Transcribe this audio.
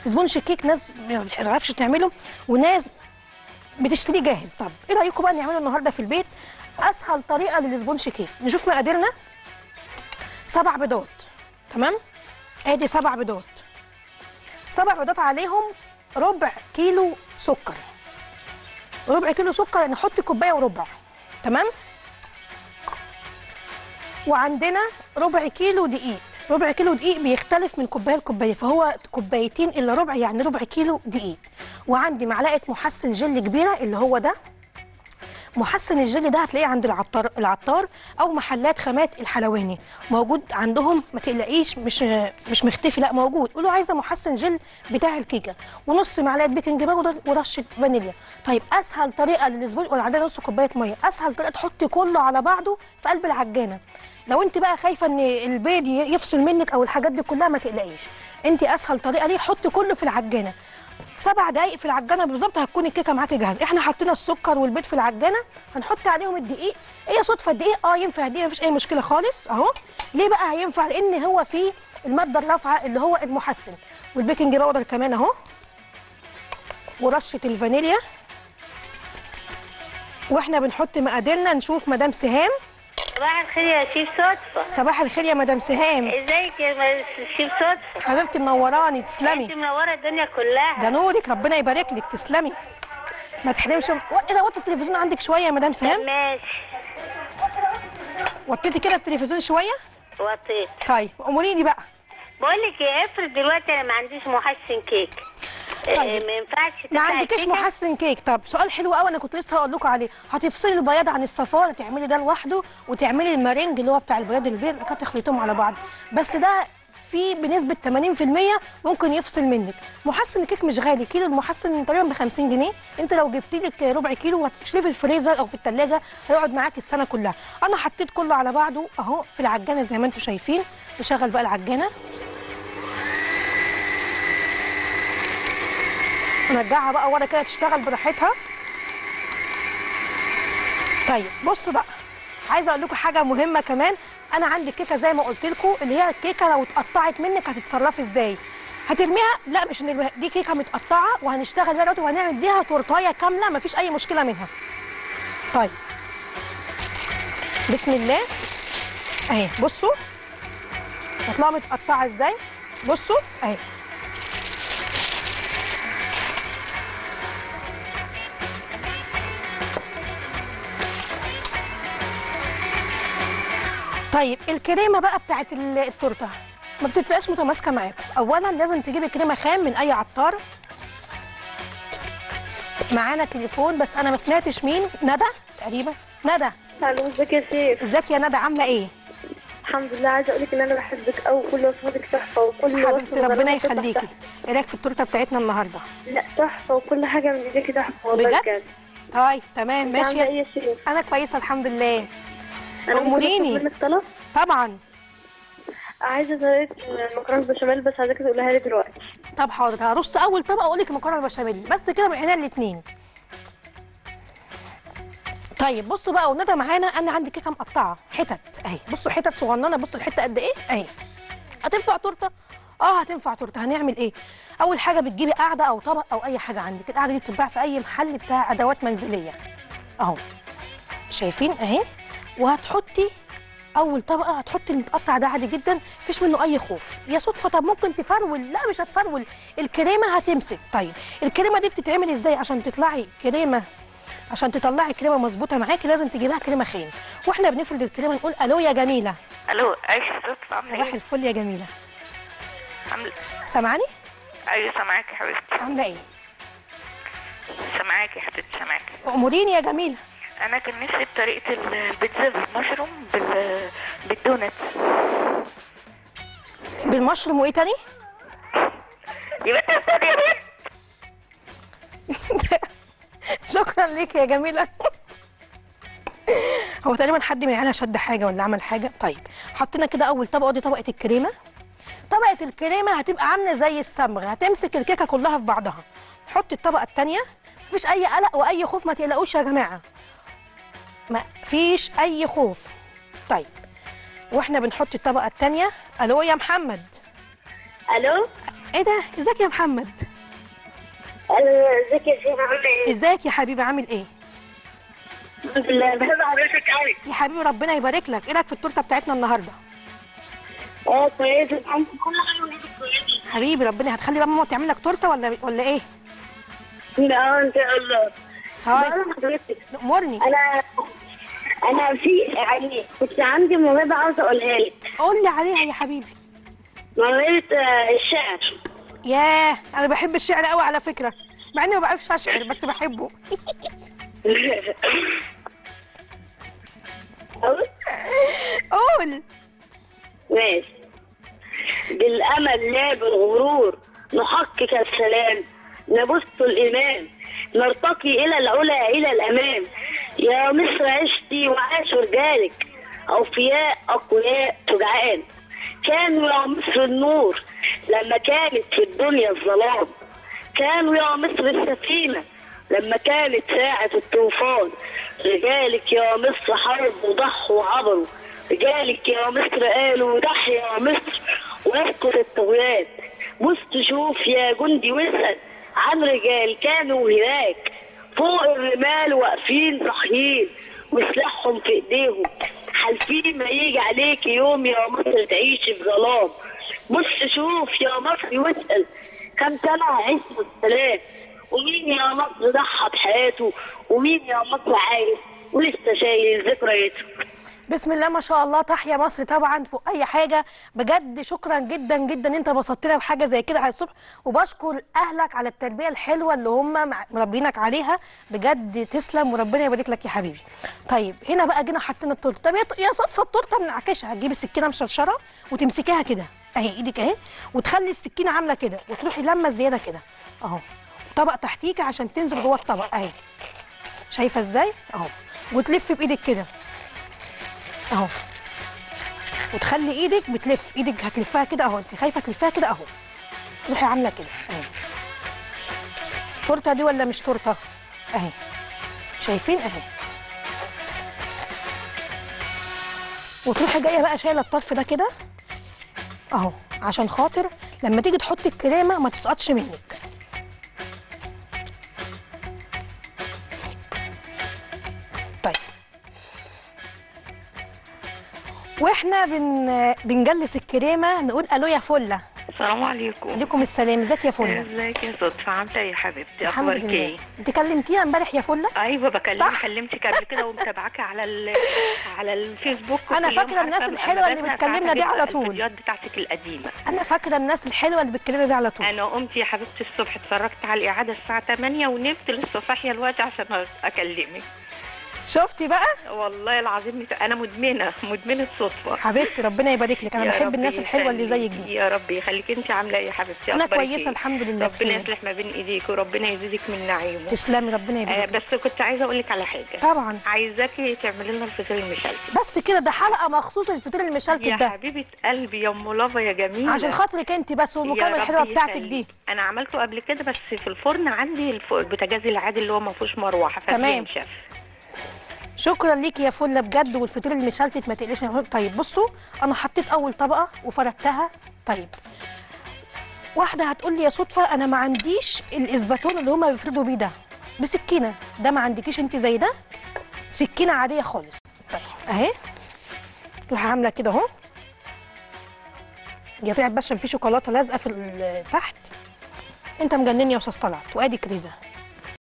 سبونج كيك ناس ما بتعرفش تعمله وناس بتشتريه جاهز طب ايه رايكم بقى نعمله النهارده في البيت اسهل طريقه للسبونج كيك نشوف مقاديرنا سبع بيضات تمام ادي سبع بيضات سبع بيضات عليهم ربع كيلو سكر ربع كيلو سكر نحط كوبايه وربع تمام وعندنا ربع كيلو دقيق ربع كيلو دقيق بيختلف من كوبايه لكوبايه فهو كوبايتين الا ربع يعني ربع كيلو دقيق وعندي معلقه محسن جل كبيره اللي هو ده محسن الجل ده هتلاقيه عند العطار العطار او محلات خامات الحلواني موجود عندهم ما تقلقيش مش مش مختفي لا موجود قولوا عايزه محسن جل بتاع الكيكه ونص معلقه بيكنج باودر ورشه فانيليا طيب اسهل طريقه للسبونج ولا عندنا نص كوبايه ميه اسهل طريقه تحطي كله على بعضه في قلب العجانه لو انت بقى خايفه ان البيض يفصل منك او الحاجات دي كلها ما تقلقيش انت اسهل طريقه ليه حطي كله في العجانه سبع دقايق في العجانه بالظبط هتكون الكيكه معاكي جاهزه احنا حطينا السكر والبيض في العجانه هنحط عليهم الدقيق هي صدفه الدقيق اه ينفع الدقيق مفيش اي مشكله خالص اهو ليه بقى هينفع لان هو فيه الماده الرافعه اللي هو المحسن والبيكنج باودر كمان اهو ورشه الفانيليا واحنا بنحط مقاديرنا نشوف مدام سهام صباح الخير يا شيف صدفة صباح الخير يا مدام سهام ازيك يا م- شيف صدفة حبيبتي منوراني انت تسلمي منورة الدنيا كلها ده نورك ربنا يبارك لك تسلمي ما تحرمش و- ايه ده وطي التلفزيون عندك شويه يا مدام سهام ماشي وطيتي كده التلفزيون شويه وطيت طيب اموريني بقى بقول لك ايه افرض دلوقتي انا ما عنديش محسن كيك طيب. إيه ما ينفعش ما تقطع عندكيش الكيكة؟ محسن كيك طب سؤال حلو قوي انا كنت لسه هقول لكم عليه هتفصلي البياض عن الصفار تعملي ده لوحده وتعملي المارينج اللي هو بتاع البياض البيض كده تخلطيهم على بعض بس ده في بنسبه 80% ممكن يفصل منك محسن الكيك مش غالي كيلو المحسن تقريبا ب 50 جنيه انت لو جبتي لك ربع كيلو وهتشيليه في الفريزر او في الثلاجه هيقعد معاكي السنه كلها انا حطيت كله على بعضه اهو في العجانه زي ما انتم شايفين نشغل بقى العجانه نرجعها بقى ورا كده تشتغل براحتها طيب بصوا بقى عايزه اقول لكم حاجه مهمه كمان انا عندي كيكه زي ما قلت لكم اللي هي الكيكه لو اتقطعت منك هتتصرفي ازاي هترميها لا مش هنرميها دي كيكه متقطعه وهنشتغل بيها دلوقتي وهنعمل بيها تورتايه كامله مفيش اي مشكله منها طيب بسم الله اهي بصوا هتطلع متقطعه ازاي بصوا اهي طيب الكريمه بقى بتاعت ال- التورته ما بتبقاش متماسكه معاكم اولا لازم تجيبي كريمه خام من اي عطار معانا تليفون بس انا ما سمعتش مين ندى تقريبا ندى الو ازيك يا سيف ازيك يا ندى عامله ايه الحمد لله عايزه اقول لك ان انا بحبك قوي كل وصفاتك تحفه وكل حبيبتي وصفة ربنا جربتها يخليكي تحفة. ايه رايك في التورته بتاعتنا النهارده لا تحفه وكل حاجه من ايديكي تحفه والله بجد؟ بجد طيب تمام انت عامله ايه ماشي يا شيف انا كويسه الحمد لله انا ممكن أموريني. اطلب منك طلب طبعا عايزه طريقه المكرونه بالبشاميل بس عايزاك تقولها لي دلوقتي طب حاضر هرص اول طبق اقول لك المكرونه البشاميل بس كده من عينيا الاثنين طيب بصوا بقى وندى معانا انا عندي كيكه مقطعه حتت اهي بصوا حتت صغننه بصوا الحته قد ايه اهي هتنفع تورته اه هتنفع تورته هنعمل ايه اول حاجه بتجيبي قاعده او طبق او اي حاجه عندك القاعده دي بتتباع في اي محل بتاع ادوات منزليه اهو شايفين اهي وهتحطي اول طبقه هتحطي المتقطع ده عادي جدا مفيش منه اي خوف يا صدفه طب ممكن تفرول لا مش هتفرول الكريمه هتمسك طيب الكريمه دي بتتعمل ازاي عشان تطلعي كريمه عشان تطلعي كريمه مظبوطه معاكي لازم تجيبها كريمه خام واحنا بنفرد الكريمه نقول الو يا جميله الو عايشه صدفة عامله صباح ايه؟ الفل يا جميله عامله سامعاني ايوه سامعاكي يا حبيبتي عامله ايه سامعاكي يا حبيبتي سامعاكي اموريني يا جميله انا كان نفسي بطريقه ال- البيتزا بالمشروم بال بالدونت بالمشروم وايه تاني يبقى انت استني يا بنت شكرا ليك يا جميله هو تقريبا حد من العيله شد حاجه ولا عمل حاجه طيب حطينا كده اول طبقه دي طبقه الكريمه طبقه الكريمه هتبقى عامله زي الصمغ هتمسك الكيكه كلها في بعضها نحط الطبقه الثانيه مفيش اي قلق واي خوف ما تقلقوش يا جماعه ما فيش اي خوف طيب واحنا بنحط الطبقه الثانيه الو يا محمد الو ايه ده ازيك يا محمد أيوة، ازيك يا شيخ عامله ايه ازيك يا حبيبي عامل ايه الحمد لله بحب حضرتك قوي يا حبيبي ربنا يبارك لك ايه رايك في التورته بتاعتنا النهارده اه كويسه الحمد كل حاجه ولادك كويسه حبيبي ربنا هتخلي بقى ماما تعمل لك تورته ولا ولا ايه لا ان شاء الله هاي بقول لحضرتك امرني انا انا في يعني كنت عندي موهبه عاوزه اقولها لك قول لي عليها يا حبيبي موهبه آه، الشعر ياه انا بحب الشعر قوي على فكره مع اني ما بعرفش اشعر بس بحبه أقول؟ قول ماشي بالامل لا بالغرور نحقق السلام نبث الايمان نرتقي الى العلا الى الامام يا مصر عشتي وعاش رجالك اوفياء اقوياء شجعان كانوا يا مصر النور لما كانت في الدنيا الظلام كانوا يا مصر السفينه لما كانت ساعة الطوفان رجالك يا مصر حرب وضحوا وعبروا رجالك يا مصر قالوا ضحي يا مصر واسكت الطغيان بص تشوف يا جندي واسأل عن رجال كانوا هناك فوق الرمال واقفين صاحيين وسلاحهم في ايديهم حالفين ما يجي عليك يوم يا مصر تعيش بظلام بص شوف يا مصر واسأل كم سنة عشت السلام ومين يا مصر ضحى بحياته ومين يا مصر عايش ولسه شايل ذكرياته بسم الله ما شاء الله تحيا مصر طبعا فوق اي حاجه بجد شكرا جدا جدا انت بسطتنا بحاجه زي كده على الصبح وبشكر اهلك على التربيه الحلوه اللي هم مع- مربينك عليها بجد تسلم وربنا يبارك لك يا حبيبي طيب هنا بقى جينا حاطين التورته طب يا- يا صدفه التورته منعكشه هتجيبي السكينه مشرشره وتمسكيها كده اهي ايدك اهي وتخلي السكينه عامله كده وتروحي لما زياده كده اهو طبق تحتيكي عشان تنزل جوه الطبق اهي شايفه ازاي اهو وتلف بايدك كده اهو وتخلي ايدك بتلف ايدك هتلفها كده اهو انت خايفه تلفها كده اهو روحي عامله كده اهي تورته دي ولا مش تورته اهي شايفين اهي وتروحي جايه بقى شايله الطرف ده كده اهو عشان خاطر لما تيجي تحطي الكريمه ما تسقطش منك طيب واحنا بن بنجلس الكريمه نقول الو يا فله السلام عليكم عليكم السلام ازيك يا فله ازيك يا صدفة عاملة ايه يا حبيبتي الحمد اخبارك لله ايه انت كلمتيها امبارح يا فله ايوه بكلم صح؟ كلمتك قبل كده ومتابعاك على ال... على الفيسبوك أنا وكل يوم فاكرة الناس عارفة الحلوة اللي بسمع بتكلمنا ساعات دي على جدا طول. الفيديوهات بتاعتك القديمه انا فاكره الناس الحلوه اللي بتكلمنا دي على طول انا قمت يا حبيبتي الصبح اتفرجت على الاعاده الساعه 8 ونمت لسه صاحيه الوقت عشان اكلمك شفتي بقى والله العظيم مت- انا مدمنه مدمنه صدفه حبيبتي ربنا يبارك لك انا يا بحب رب الناس الحلوه اللي زيك يخليكي، دي يا رب يخليك انت عامله ايه يا حبيبتي انا أخبارك كويسه إيه؟ الحمد لله ربنا بخير يصلح ما بين ايديك وربنا يزيدك من نعيمه تسلمي ربنا آه يبارك لك. بس كنت عايزه اقول لك على حاجه طبعا عايزاكي تعملي لنا الفطير المشلتت بس كده ده حلقه مخصوص الفطير المشلتت يا ده حبيبه قلبي يا ام لافا يا جميله عشان خاطرك انت بس يا والمكالمه رب الحلوه بتاعتك يخليك. دي انا عملته قبل كده بس في الفرن عندي الف- البوتاجاز العادي اللي هو ما فيهوش مروحه تمام. فبينشف شكرا ليكي يا فله بجد والفطير المشلتت ما تقلقش طيب بصوا انا حطيت اول طبقه وفردتها طيب واحده هتقول لي يا صدفه انا ما عنديش الاسباتون اللي هما بيفردوا بيه ده بسكينه ده ما عندكيش انت زي ده سكينه عاديه خالص طيب اهي تروحي عامله كده اهو يا طلعت بس عشان في شوكولاته لازقه في ال- تحت انت مجنني يا استاذ طلعت وادي كريزه